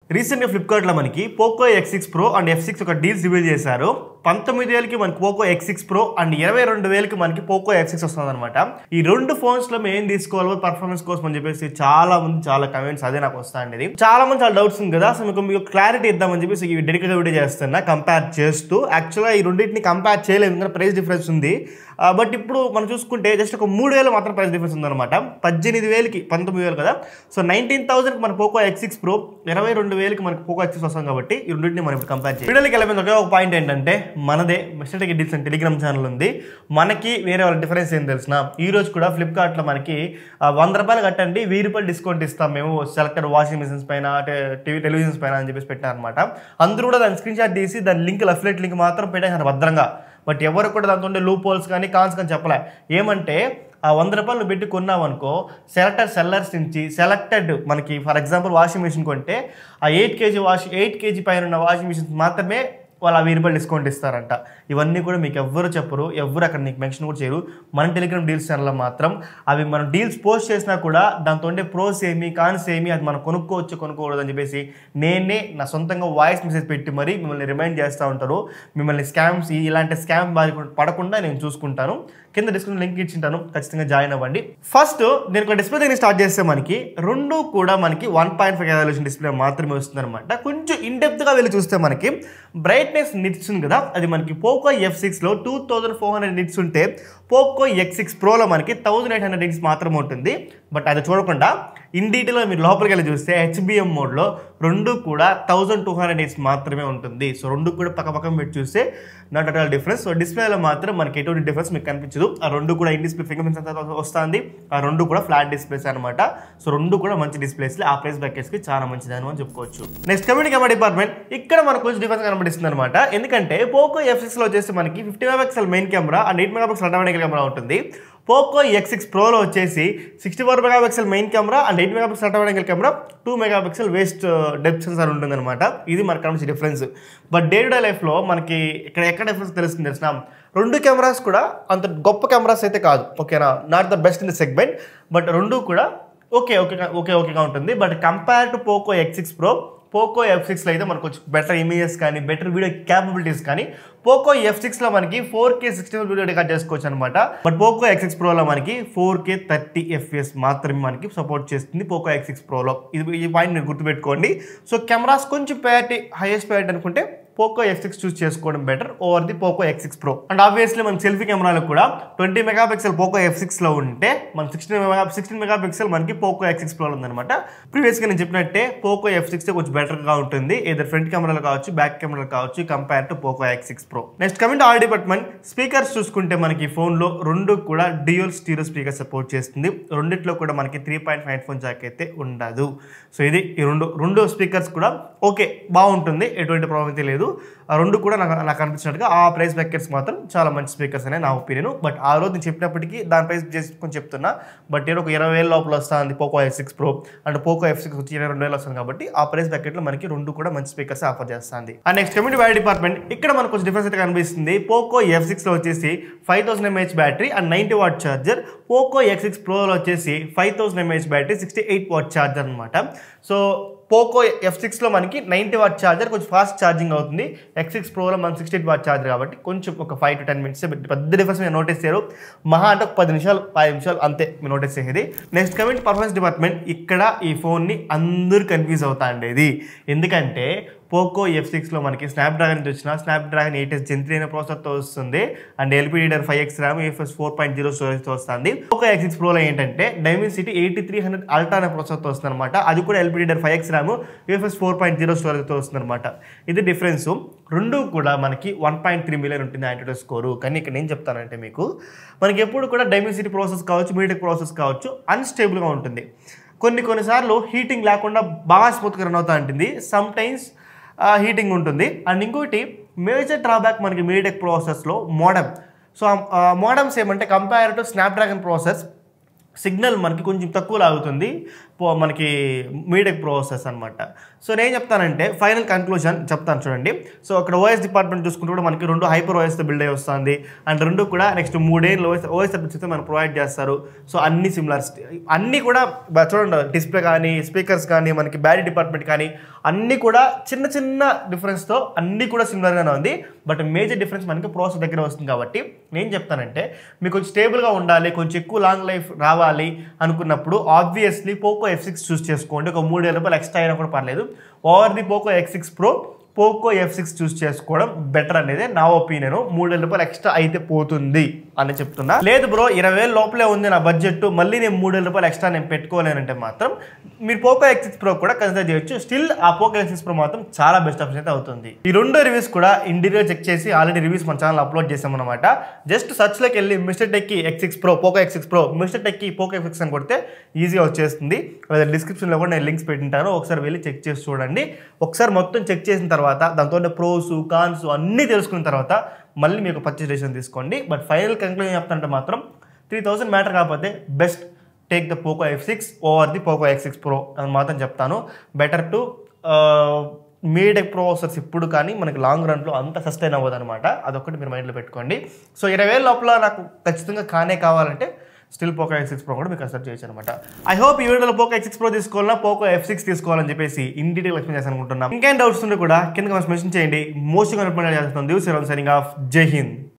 రీసెంట్గా ఫ్లిప్కార్ట్లో మనకి Poco X six pro and F six ఒక డీల్స్ రివీల్ చేశారు పంతొమ్మిది వేలకి మనకి Poco X six pro and ఇరవై రెండు వేలకి మనకి పోకో ఎక్స్ సిక్స్ వస్తుంది అనమాట ఈ రెండు ఫోన్స్లో మేము ఏం తీసుకోవాలో పర్ఫార్మెన్స్ కోసం అని చెప్పేసి చాలా మంది చాలా కమెంట్స్ అదే నాకు వస్తా ఉండేది చాలా మంది చాలా డౌట్స్ ఉంది కదా సో మీకు మీకు క్లారిటీ ఇద్దామని చెప్పేసి ఈ డెడికేట్ వీడియో చేస్తున్నా కంపేర్ చేస్తూ యాక్చువల్గా ఈ రెండింటిని కంపేర్ చేయలేదు ఎందుకంటే ప్రైస్ డిఫరెన్స్ ఉంది బట్ ఇప్పుడు మనం చూసుకుంటే జస్ట్ ఒక మూడు వేలు మాత్రం ప్రైస్ డిఫరెన్స్ ఉందన్నమాట పద్దెనిమిది వేలకి పంతొమ్మిది వేలు కదా సో నైన్టీన్ థౌసండ్కి మన పోకో ఎక్స్ సిక్స్ ప్రో ఇరవై రెండు వేలకి మనకి పోకో ఎక్స్ సిక్స్ వస్తాం కాబట్టి ఈ రెండింటిని మనం ఇప్పుడు కంపేర్ చేయాలి వీడియోకి వెళ్ళిన ఒకే ఒక పాయింట్ ఏంటంటే మనదే మిస్టర్ టెక్ డీల్స్ అని టెలిగ్రామ్ ఛానల్ ఉంది మనకి వేరే వాళ్ళ డిఫరెన్స్ ఏం తెలిసిన ఈ రోజు కూడా ఫ్లిప్కార్ట్లో మనకి ఆ, వంద రూపాయలు కట్టండి వెయ్యి రూపాయలు డిస్కౌంట్ ఇస్తాం మేము సెలెక్టెడ్ వాషింగ్ మిషన్స్ పైన టీవీ టెలివిజన్స్ పైన అని చెప్పేసి పెట్టారు అనమాట అందరూ కూడా దాని స్క్రీన్ షాట్ తీసి దాని లింక్ అఫిలేట్ లింక్ మాత్రం పెట్టేసారు భద్రంగా బట్ ఎవరు కూడా దాంతో ఉండే లూప్ హోల్స్ కానీ కాన్స్ కానీ చెప్పలే ఏమంటే ఆ వంద రూపాయలు నువ్వు పెట్టి కొన్నావు అనుకో సెలెక్టెడ్ సెల్లర్స్ నుంచి సెలెక్టెడ్ మనకి ఫర్ ఎగ్జాంపుల్ వాషింగ్ మిషన్ కొంటే ఆ eight KG wash eight KG పైన ఉన్న వాషింగ్ మిషన్స్ మాత్రమే వాళ్ళు ఆ వెయ్యి రూపాయలు డిస్కౌంట్ ఇస్తారంట ఇవన్నీ కూడా మీకు ఎవ్వరు చెప్పరు ఎవ్వరు అక్కడ నీకు మెన్షన్ కూడా చేయరు మన టెలిగ్రామ్ డీల్స్ ఛానల్లో మాత్రం అవి మనం డీల్స్ పోస్ట్ చేసినా కూడా దాంతో ఉండే ప్రోస్ ఏమి కాన్స్ ఏమి అది మనం కొనుక్కోవచ్చు కొనుక్కోకూడదు అని చెప్పేసి నేనే నా సొంతంగా వాయిస్ మెసేజ్ పెట్టి మరి మిమ్మల్ని రిమైండ్ చేస్తూ ఉంటారు మిమ్మల్ని స్కామ్స్ ఇలాంటి స్కామ్ బారి పడకుండా నేను చూసుకుంటాను కింద డిస్క్రిప్షన్ లింక్ ఇచ్చింటాను ఖచ్చితంగా జాయిన్ అవ్వండి ఫస్ట్ నేను ఒక డిస్ప్లే దగ్గర స్టార్ట్ చేస్తే మనకి రెండు కూడా మనకి one point five revolution display మాత్రమే వస్తుంది అనమాట కొంచెం ఇన్డెప్త్గా వెళ్ళి చూస్తే మనకి బ్రైట్నెస్ నిట్స్ ఉంది కదా అది మనకి పోకో ఎఫ్ సిక్స్లో two thousand four hundred nits ఉంటే పోకో ఎక్స్ సిక్స్ ప్రోలో మనకి థౌజండ్ ఎయిట్ హండ్రెడ్ నిట్స్ మాత్రమే ఉంటుంది బట్ అది చూడకుండా ఇన్ డీటెయిల్లో మీరు లోపలికి వెళ్ళి చూస్తే హెచ్బిఎం మోడ్లో రెండు కూడా థౌజండ్ టూ హండ్రెడ్ నిట్స్ మాత్రమే ఉంటుంది సో రెండు కూడా పక్క పక్కన పెట్టి చూస్తే not at all difference so డిస్ప్లేలో మాత్రం మనకి ఎటువంటి డిఫరెన్స్ మీకు కనిపించదు ఆ రెండు కూడా ఇన్ డిస్ప్లే ఫింగర్ ప్రింట్స్ వస్తుంది ఆ రెండు కూడా ఫ్లాట్ డిస్ప్లేస్ అనమాట సో రెండు కూడా మంచి డిస్ప్లేస్ ఆ ప్రైస్ బ్యాకెట్స్కి చాలా మంచిది అని చెప్పుకోవచ్చు నెక్స్ట్ కమ్యూనిటీ కెమెరా డిపార్ట్మెంట్ ఇక్కడ మనకు కొంచెం డిఫరెన్స్ కనబడిస్తుంది అనమాట ఎందుకంటే పోకో ఎఫ్ సిక్స్లో వచ్చేసి మనకి fifty megapixel main camera and eight megapixel automatic camera ఉంటుంది పోకో ఎక్స్ సిక్స్ ప్రోలో వచ్చేసి sixty four megapixel main camera and eight megapixel automatic camera two megapixel waste depth sensor ఉంటుందన్నమాట ఇది మనకు కనిపించే difference but day to day లైఫ్లో మనకి ఇక్కడ ఎక్కడ డిఫరెన్స్ తెలుస్తుంది తెలిసిన రెండు కెమెరాస్ కూడా అంత గొప్ప కెమెరాస్ అయితే కాదు ఓకేనా not the best in the segment but రెండు కూడా ఓకే ఓకే ఓకే ఓకేగా ఉంటుంది but compare to Poco X six pro Poco F సిక్స్లో అయితే మనకు కొంచెం బెటర్ ఇమేజెస్ కానీ బెటర్ వీడియో క్యాపబిలిటీస్ కానీ పోకో ఎఫ్ సిక్స్లో మనకి four K sixty video record చేసుకోవచ్చు అనమాట బట్ పోకో ఎక్స్ సిక్స్ ప్రోలో మనకి ఫోర్ కే థర్టీ ఎఫ్ఎస్ మాత్రమే మనకి సపోర్ట్ చేస్తుంది పోకో ఎక్స్ సిక్స్ ప్రోలో ఇది ఈ పాయింట్ మీరు గుర్తుపెట్టుకోండి సో కెమెరాస్ కొంచెం ప్రయారిటీ హైయెస్ట్ ప్రయారిటీ అనుకుంటే పోకో ఎక్స్ సిక్స్ చూస్ చేసుకోవడం better over the Poco X six pro and obviously మన సెల్ఫీ కెమెరాలు కూడా ట్వంటీ మెగాపిక్సెల్ పోకో ఎఫ్ సిక్స్లో ఉంటే మన సిక్స్టీన్ మెగా సిక్స్టీన్ మెగాపిక్సెల్ మనకి పోకో ఎక్స్ సిక్స్ ప్రోలో ఉందన్నమాట ప్రీవియస్గా నేను చెప్పినట్టే పోకో ఎఫ్ సిక్స్ కొంచెం బెటర్గా ఉంటుంది ఏదర్ ఫ్రంట్ కెమెరాలు కావచ్చు బ్యాక్ కెమెరాలు కావచ్చు compare to Poco X six pro next coming all department speakers చూసుకుంటే మనకి ఫోన్లో రెండు కూడా డియోల్ స్టీరియో స్పీకర్ సపోర్ట్ చేస్తుంది రెండిట్లో కూడా మనకి three point five phone jack అయితే ఉండదు సో ఇది ఈ రెండు రెండు స్పీకర్స్ కూడా ఓకే బాగుంటుంది ఎటువంటి ప్రాబ్లం అయితే లేదు ఆ రెండు కూడా నాకు నాకు అనిపించినట్టుగా ఆ ప్రైస్ బ్యాకెట్స్ మాత్రం చాలా మంచి స్పీకర్స్ అనే నా ఒపీనియన్ బట్ ఆ రోజు నేను చెప్పినప్పటికీ దాని ప్రైస్ చేసి కొంచెం చెప్తున్నా బట్ నేను ఒక ఇరవై వేల లోపల వస్తుంది Poco F six pro and Poco F six వచ్చి ఇరవై రెండు వేలు వస్తుంది కాబట్టి ఆ ప్రైస్ బ్యాకెట్లో మనకి రెండు కూడా మంచి స్పీకర్స్ ఆఫర్ చేస్తుంది and next community battery department ఇక్కడ మనకు కొంచెం డిఫరెన్స్ అయితే కనిపిస్తుంది పోకో ఎఫ్ సిక్స్లో వచ్చేసి five thousand mAh battery and ninety watt charger Poco X six ప్రోలో వచ్చేసి five thousand mAh battery sixty eight watt charger అనమాట సో పోకో ఎఫ్ సిక్స్లో మనకి నైంటీ వాట్ ఛార్జర్ కొంచెం ఫాస్ట్ ఛార్జింగ్ అవుతుంది ఎక్స్ సిక్స్ ప్రోలో మన సిక్స్టీ ఎయిట్ వాట్ ఛార్జర్ కాబట్టి కొంచెం ఒక ఫైవ్ టు టెన్ మినిట్స్ పెద్ద డిఫరెన్స్ మీరు నోటీస్ చేయరు మహా అంటే ఒక పది నిమిషాలు పది నిమిషాలు అంతే మీరు నోటీస్ చేసేది నెక్స్ట్ కమింగ్ పర్ఫార్మెన్స్ డిపార్ట్మెంట్ ఇక్కడ ఈ ఫోన్ని అందరూ కన్ఫ్యూజ్ అవుతా ఉండేది ఎందుకంటే పోకో ఎఫ్ సిక్స్లో మనకి స్నాప్డ్రాగన్ నుంచి వచ్చిన Snapdragon eight S gen three అనే ప్రాసెసర్తో వస్తుంది and LPDDR five X RAM FS four point zero స్టోరేజ్తో వస్తుంది పోకో ఎక్స్ సిక్స్ ప్రోలో ఏంటంటే Dimensity eighty three hundred ultra అనే ప్రాసెసర్తో వస్తుంది అనమాట అది కూడా LPDDR five X RAM UFS four point zero స్టోరేజ్తో వస్తుంది అనమాట ఇది డిఫరెన్స్ రెండు కూడా మనకి వన్ పాయింట్ త్రీ మిలియన్ ఉంటుంది యాంటీడో స్కోరు కానీ ఇక్కడ నేను చెప్తానంటే మీకు మనకి ఎప్పుడు కూడా డైమిన్ సిటీ ప్రాసెస్ కావచ్చు మీటెక్ ప్రాసెస్ కావచ్చు అన్స్టేబుల్గా ఉంటుంది కొన్ని కొన్నిసార్లు హీటింగ్ లేకుండా బాగా స్మూత్గా రన్ అవుతా ఉంటుంది సమ్ టైమ్స్ హీటింగ్ ఉంటుంది అండ్ ఇంకోటి మేజర్ డ్రాబ్యాక్ మనకి మీటెక్ ప్రాసెస్లో మోడమ్ సో మోడమ్స్ ఏమంటే compare to Snapdragon process signal మనకి కొంచెం తక్కువ లాగుతుంది పో- మనకి మీటెక్ ప్రాసెస్ అనమాట సో నేను చెప్తానంటే ఫైనల్ కన్క్లూజన్ చెప్తాను చూడండి సో అక్కడ ఓఎస్ డిపార్ట్మెంట్ చూసుకుంటే కూడా మనకి రెండు హైపర్ ఓఎస్తో బిల్డ్ అయ్యి వస్తుంది అండ్ రెండు కూడా నెక్స్ట్ మూడేళ్ళు ఓఎస్ ఓఎస్ అయితే మనకు ప్రొవైడ్ చేస్తారు సో అన్ని సిమిలర్స్ అన్నీ కూడా బ- చూడండి డిస్ప్లే కానీ స్పీకర్స్ కానీ మనకి బ్యాటరీ డిపార్ట్మెంట్ కానీ అన్నీ కూడా చిన్న చిన్న డిఫరెన్స్తో అన్నీ కూడా సిమిలర్గానే ఉంది బట్ మేజర్ డిఫరెన్స్ మనకి ప్రాసెస్ దగ్గర వస్తుంది కాబట్టి నేను చెప్తానంటే మీకు కొంచెం స్టేబుల్గా ఉండాలి కొంచెం ఎక్కువ లాంగ్ లైఫ్ రావాలి అనుకున్నప్పుడు obviously Poco F six choose చేసుకోండి ఒక మూడు వేల రూపాయలు ఎక్స్ట్రా అయినా కూడా పర్లేదు over the Poco X six pro Poco F six choose చేసుకోవడం బెటర్ అనేది నా ఒపీనియన్ మూడు వేల రూపాయలు ఎక్స్ట్రా అయితే పోతుంది అని చెప్తున్నా లేదు బ్రో ఇరవై వేలు లోపలే ఉంది నా బడ్జెట్ మళ్ళీ నేను మూడు వేల రూపాయలు ఎక్స్ట్రా నేను పెట్టుకోలేనంటే మాత్రం మీరు పోకో ఎక్స్ సిక్స్ ప్రో కూడా కన్సిడర్ చేయొచ్చు స్టిల్ ఆ పోకో ఎక్స్ సిక్స్ ప్రో మాత్రం చాలా బెస్ట్ ఆప్షన్ అయితే అవుతుంది ఈ రెండు రివ్యూస్ కూడా ఇంటీరియర్ చెక్ చేసి ఆల్రెడీ రివ్యూస్ మన ఛానల్ అప్లోడ్ చేసామన్నమాట జస్ట్ సర్చ్లోకి వెళ్ళి మిస్టర్ టెక్కి X six pro Poco X six pro Mr టెక్కి పోకో ఎక్స్ సిక్స్ అని కొడితే ఈజీగా వచ్చేస్తుంది లేదా డిస్క్రిప్షన్లో కూడా నేను లింక్స్ పెట్టింటాను ఒకసారి వెళ్ళి చెక్ చేసి చూడండి ఒకసారి మొత్తం చెక్ చేసిన తర్వాత దాంతో ప్రోస్ కాన్స్ అన్నీ తెలుసుకున్న తర్వాత మళ్ళీ మీకు పర్చేస్ డెసిషన్ తీసుకోండి బట్ ఫైనల్ కంక్లూజన్ చెప్తానంటే మాత్రం త్రీ థౌసండ్ మ్యాటర్ కాకపోతే best take the Poco F six over the Poco X six pro అని మాత్రం చెప్తాను బెటర్ టు మీడెక్ ప్రాసెసర్స్ ఇప్పుడు కానీ మనకి లాంగ్ రన్లో అంత సస్టైన్ అవ్వదు అనమాట అదొకటి మీరు మైండ్లో పెట్టుకోండి సో ఇరవై వేల లోపల నాకు ఖచ్చితంగా కానే కావాలంటే still Poco X six pro కూడా మీకు కన్సిడర్ చేయొచ్చు అనమాట ఐ హోప్ ఈ వీడియోలో పోకో ఎక్స్ సిక్స్ ప్రో తీసుకోవాలన్నా పోకో ఎఫ్ సిక్స్ తీసుకోవాలని చెప్పేసి ఇన్ డీటెయిల్ ఎక్స్ప్లెయిన్ చేసి అనుకుంటున్నాం ఇంకేం డౌట్స్ ఉంటే కూడా కింద మెన్షన్ చేయండి మోస్ట్ కన్ఫర్మ్ చేస్తాం దివ్స్ సైనింగ్ ఆఫ్ జై హింద్